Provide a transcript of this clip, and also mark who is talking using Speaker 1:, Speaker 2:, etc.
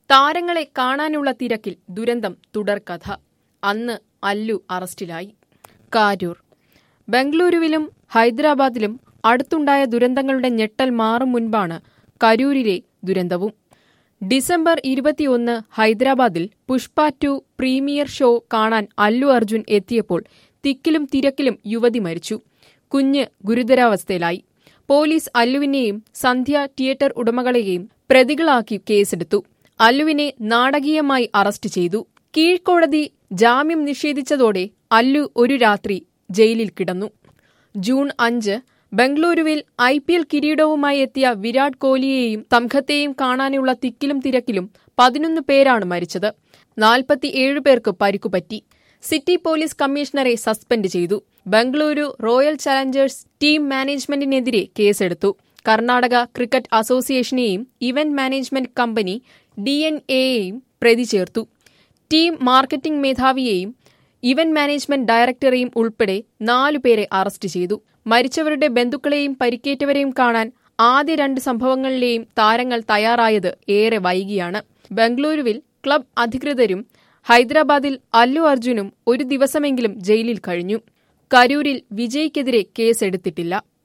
Speaker 1: താരങ്ങളെ കാണാനുള്ള തിരക്കിൽ ദുരന്തം തുടർക്കഥ അന്ന് അല്ലു അറസ്റ്റിലായി കാരൂർ ബംഗളൂരുവിലും ഹൈദരാബാദിലും അടുത്തുണ്ടായ ദുരന്തങ്ങളുടെ ഞെട്ടൽ മാറും മുൻപാണ് കരൂരിലെ ദുരന്തവും ഡിസംബർ ഇരുപത്തിയൊന്ന് ഹൈദരാബാദിൽ പുഷ്പ ടു പ്രീമിയർ ഷോ കാണാൻ അല്ലു അർജുൻ എത്തിയപ്പോൾ തിക്കിലും തിരക്കിലും യുവതി മരിച്ചു കുഞ്ഞ് ഗുരുതരാവസ്ഥയിലായി പോലീസ് അല്ലുവിനെയും സന്ധ്യ തിയേറ്റർ ഉടമകളെയും പ്രതികളാക്കി കേസെടുത്തു അല്ലുവിനെ നാടകീയമായി അറസ്റ്റ് ചെയ്തു കീഴ്ക്കോടതി ജാമ്യം നിഷേധിച്ചതോടെ അല്ലു ഒരു രാത്രി ജയിലിൽ കിടന്നു ജൂൺ അഞ്ച് ബംഗളൂരുവിൽ ഐ പി എൽ കിരീടവുമായി എത്തിയ വിരാട് കോഹ്ലിയെയും സംഘത്തെയും കാണാനുള്ള തിക്കിലും തിരക്കിലും പതിനൊന്ന് പേരാണ് മരിച്ചത് നാൽപ്പത്തിയേഴ് പേർക്ക് പരിക്കുപറ്റി സിറ്റി പോലീസ് കമ്മീഷണറെ സസ്പെൻഡ് ചെയ്തു ബംഗളൂരു റോയൽ ചലഞ്ചേഴ്സ് ടീം മാനേജ്മെന്റിനെതിരെ കേസെടുത്തു കർണാടക ക്രിക്കറ്റ് അസോസിയേഷനെയും event management company D N എയെയും പ്രതി ചേർത്തു ടീം മാർക്കറ്റിംഗ് മേധാവിയെയും ഇവന്റ് മാനേജ്മെന്റ് ഡയറക്ടറെയും ഉൾപ്പെടെ നാലുപേരെ അറസ്റ്റ് ചെയ്തു മരിച്ചവരുടെ ബന്ധുക്കളെയും പരിക്കേറ്റവരെയും കാണാൻ ആദ്യ രണ്ട് സംഭവങ്ങളിലെയും താരങ്ങൾ തയ്യാറായത് ഏറെ വൈകിയാണ് ബംഗളൂരുവിൽ ക്ലബ് അധികൃതരും ഹൈദരാബാദിൽ അല്ലു അർജുനും ഒരു ദിവസമെങ്കിലും ജയിലിൽ കഴിഞ്ഞു കരൂരിൽ വിജയ്ക്കെതിരെ കേസെടുത്തിട്ടില്ല